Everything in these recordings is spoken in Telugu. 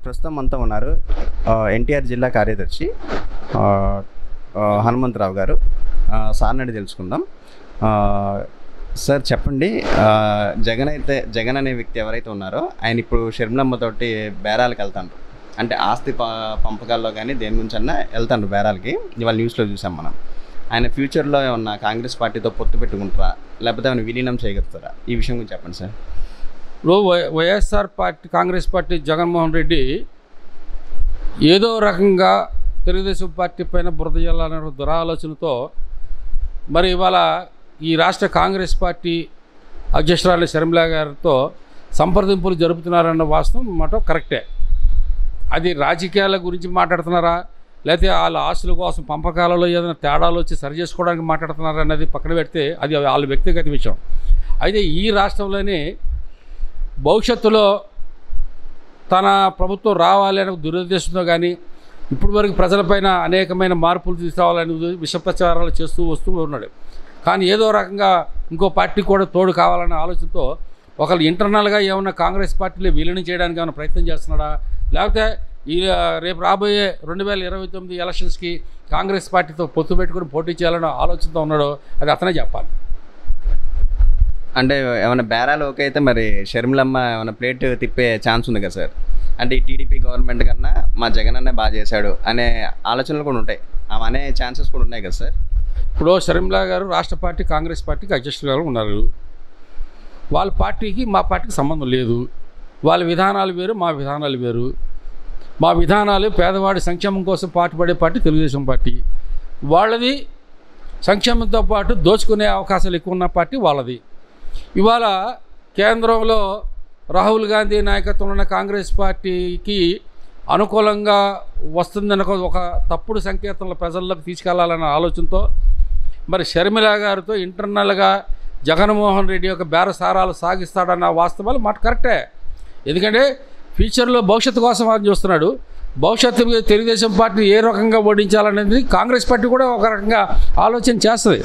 ప్రస్తుతం మనతో ఉన్నారు ఎన్టీఆర్ జిల్లా కార్యదర్శి ఆ, ఆ, హనుమంతరావు గారు ఆ, సార్ని అడిగి తెలుసుకుందాం ఆ, సార్ చెప్పండి ఆ, జగన్ అయితే జగన్ అనే వ్యక్తి ఎవరైతే ఉన్నారో ఆయన ఇప్పుడు షర్మిలమ్మతోటి బేరాలకు వెళ్తాను అంటే ఆస్తి ప పంపకాల్లో కానీ దేని గురించి అన్నా వెళ్తాను బేరాలకి ఇవాళ న్యూస్లో చూసాం మనం ఆయన ఫ్యూచర్లో ఏమన్నా కాంగ్రెస్ పార్టీతో పొత్తు పెట్టుకుంటారా లేకపోతే ఏమైనా విలీనం చేయగలుగుతారా ఈ విషయం గురించి చెప్పండి సార్ ఇప్పుడు Y YSR party Congress party Jaganmohan Reddy ఏదో రకంగా తెలుగుదేశం పార్టీ పైన బురద జల్లాలనే ఒక దురాలోచనతో మరి ఇవాళ ఈ రాష్ట్ర కాంగ్రెస్ పార్టీ అధ్యక్షురాలు శర్మిలా గారితో సంప్రదింపులు జరుపుతున్నారన్న వాస్తవం మాట కరెక్టే అది రాజకీయాల గురించి మాట్లాడుతున్నారా లేకపోతే వాళ్ళ ఆస్తుల కోసం పంపకాలలో ఏదైనా తేడాలు వచ్చి సరి చేసుకోవడానికి మాట్లాడుతున్నారా అన్నది పక్కన పెడితే అది వాళ్ళ వ్యక్తిగత విషయం అయితే ఈ రాష్ట్రంలోనే భవిష్యత్తులో తన ప్రభుత్వం రావాలి అనే దురుద్దేశంతో కానీ ఇప్పటి వరకు ప్రజలపైన అనేకమైన మార్పులు తీసుకురావాలని విష ప్రచారాలు చేస్తూ వస్తూ ఉన్నాడు కానీ ఏదో రకంగా ఇంకో పార్టీ కూడా తోడు కావాలనే ఆలోచనతో ఒకళ్ళు ఇంటర్నల్గా ఏమన్నా కాంగ్రెస్ పార్టీలో విలీనం చేయడానికి ఏమైనా ప్రయత్నం చేస్తున్నాడా లేకపోతే ఈ ఆ, రేపు రాబోయే రెండు వేల ఇరవై తొమ్మిది ఎలక్షన్స్కి కాంగ్రెస్ పార్టీతో పొత్తు పెట్టుకుని పోటీ చేయాలనే ఆలోచనతో ఉన్నాడో అది అతనే చెప్పాలి అంటే ఏమైనా బేరాలు ఓకే అయితే మరి షర్మిలమ్మ ఏమైనా ప్లేట్ తిప్పే ఛాన్స్ ఉంది కదా సార్ అంటే ఈ టీడీపీ గవర్నమెంట్ కన్నా మా జగన్ అన్నే బాగా చేశాడు అనే ఆలోచనలు కూడా ఉంటాయి ఆమె అనే ఛాన్సెస్ కూడా ఉన్నాయి కదా సార్ ఇప్పుడు షర్మిలా గారు రాష్ట్ర పార్టీ కాంగ్రెస్ పార్టీకి అధ్యక్షులుగా ఉన్నారు వాళ్ళ పార్టీకి మా పార్టీకి సంబంధం లేదు వాళ్ళ విధానాలు వేరు మా విధానాలు వేరు మా విధానాలు పేదవాడి సంక్షేమం కోసం పాటుపడే పార్టీ తెలుగుదేశం పార్టీ వాళ్ళది సంక్షేమంతో పాటు దోచుకునే అవకాశాలు ఎక్కువ ఉన్న పార్టీ వాళ్ళది ఇవాళ కేంద్రంలో రాహుల్ గాంధీ నాయకత్వంలో ఉన్న కాంగ్రెస్ పార్టీకి అనుకూలంగా వస్తుందన్న ఒక- ఒక తప్పుడు సంకేతాలను ప్రజల్లోకి తీసుకెళ్లాలన్న ఆలోచనతో మరి షర్మిల గారితో ఇంటర్నల్గా జగన్మోహన్ రెడ్డి యొక్క బేరసారాలు సాగిస్తాడన్న వాస్తవాలు మాట కరెక్టే ఎందుకంటే ఫ్యూచర్లో భవిష్యత్తు కోసం ఆయన చూస్తున్నాడు భవిష్యత్తు మీద తెలుగుదేశం పార్టీ ఏ రకంగా ఓడించాలనేది కాంగ్రెస్ పార్టీ కూడా ఒక రకంగా ఆలోచన చేస్తుంది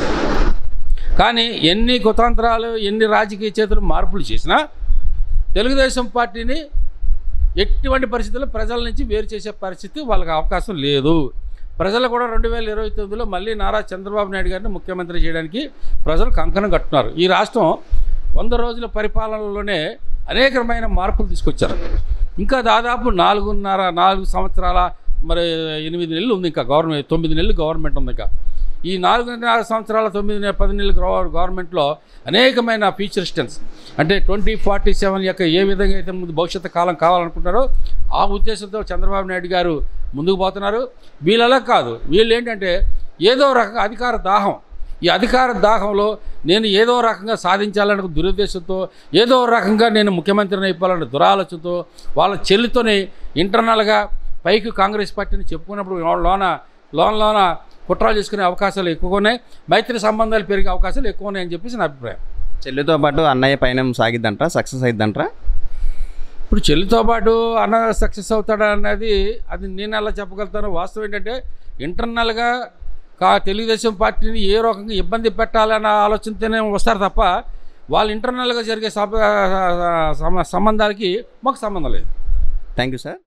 కానీ ఎన్ని కుతంత్రాలు ఎన్ని రాజకీయ చేతులు మార్పులు చేసినా తెలుగుదేశం పార్టీని ఎటువంటి పరిస్థితుల్లో ప్రజల నుంచి వేరు చేసే పరిస్థితి వాళ్ళకి అవకాశం లేదు ప్రజలు కూడా రెండు వేల ఇరవై తొమ్మిదిలో మళ్ళీ నారా చంద్రబాబు నాయుడు గారిని ముఖ్యమంత్రి చేయడానికి ప్రజలు కంకణం కట్టున్నారు ఈ రాష్ట్రం వంద రోజుల పరిపాలనలోనే అనేకమైన మార్పులు తీసుకొచ్చారు ఇంకా దాదాపు నాలుగున్నర నాలుగు సంవత్సరాల మరి ఎనిమిది నెలలు ఉంది ఇంకా గవర్నమెంట్ తొమ్మిది నెలలు గవర్నమెంట్ ఉంది ఇంకా ఈ నాలుగున్నర సంవత్సరాల తొమ్మిది నె- పది నెలల గవ- గవర్నమెంట్లో అనేకమైన ఫ్యూచర్ స్టెన్స్ అంటే ట్వంటీ ఫార్టీ సెవెన్ యొక్క ఏ విధంగా అయితే ముందు భవిష్యత్తు కాలం కావాలనుకుంటారో ఆ ఉద్దేశంతో చంద్రబాబు నాయుడు గారు ముందుకు పోతున్నారు వీళ్ళలా కాదు వీళ్ళు ఏంటంటే ఏదో రకంగా అధికార దాహం ఈ అధికార దాహంలో నేను ఏదో రకంగా సాధించాలనే ఒక దురుద్దేశంతో ఏదో రకంగా నేను ముఖ్యమంత్రిని అయిపోవాలనే దురాలోచనతో వాళ్ళ చెల్లితోని ఇంటర్నల్గా పైకి కాంగ్రెస్ పార్టీని చెప్పుకున్నప్పుడు లోన లోన లోన కుట్రాలు చేసుకునే అవకాశాలు ఎక్కువ ఉన్నాయి మైత్రి సంబంధాలు పెరిగే అవకాశాలు ఎక్కువ ఉన్నాయని చెప్పేసి నా అభిప్రాయం చెల్లితో పాటు అన్నయ్య పైన సాగిద్దంటారా సక్సెస్ అయిద్దంటారా ఇప్పుడు చెల్లితో పాటు అన్న సక్సెస్ అవుతాడా అన్నది అది నేను ఎలా చెప్పగలుగుతాను వాస్తవం ఏంటంటే ఇంటర్నల్గా కా తెలుగుదేశం పార్టీని ఏ రకంగా ఇబ్బంది పెట్టాలన్న ఆలోచనతోనే వస్తారు తప్ప వాళ్ళు ఇంటర్నల్గా జరిగే సభ- సమ- సంబంధాలకి మాకు సంబంధం లేదు థ్యాంక్ యూ సార్